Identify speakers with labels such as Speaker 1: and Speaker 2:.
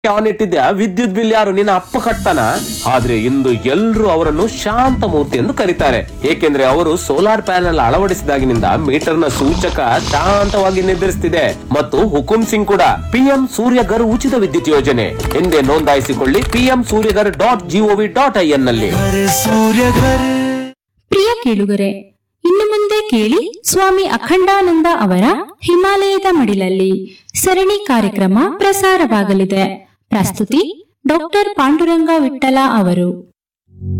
Speaker 1: on ಇಟ್ಟಿದ್ಯಾ ವಿದ್ಯುತ್ bill ಯಾರು ನಿನ್ನ ಅಪ್ಪ ಕಟ್ತಾನ ಆದ್ರೆ ಇಂದು ಎಲ್ರು ಅವರನ್ನು ಶಾಂತ ಮೂರ್ತಿ ಎಂದು ಕರೀತಾರೆ ಏಕೆಂದ್ರೆ ಅವರು ಸೋಲಾರ್ ಪ್ಯಾನೆಲ್ ಅಳವಡಿಸಿದಾಗಿನಿಂದ ಮೀಟರ್ನ ಸೂಚಕ ಶಾಂತವಾಗಿ ನಿರ್ಧರಿಸುತ್ತಿದೆ ಮತ್ತು ಹುಕುಂ ಸಿಂಗ್ ಕೂಡ ಪಿಎಂ ಸೂರ್ಯಗರ್ ಉಚಿತ ವಿದ್ಯುತ್ ಯೋಜನೆ ಎಂದೇ ನೋಂದಾಯಿಸಿಕೊಳ್ಳಿ PM Suryaghar dot GOV dot I N ನಲ್ಲಿ
Speaker 2: घर सूर्य घर
Speaker 3: ಪ್ರಿಯ ಕೇಳುಗರೆ ಇನ್ನು ಮುಂದೆ ಕೇಳಿ ಸ್ವಾಮಿ ಅಖಂಡಾನಂದ ಅವರ ಹಿಮಾಲಯದ ಮಡಿಲಲ್ಲಿ ಸರಣಿ ಕಾರ್ಯಕ್ರಮ ಪ್ರಸಾರವಾಗಲಿದೆ ಪ್ರಸ್ತುತಿ ಡಾಕ್ಟರ್ ಪಾಂಡುರಂಗ ವಿಠಲ ಅವರು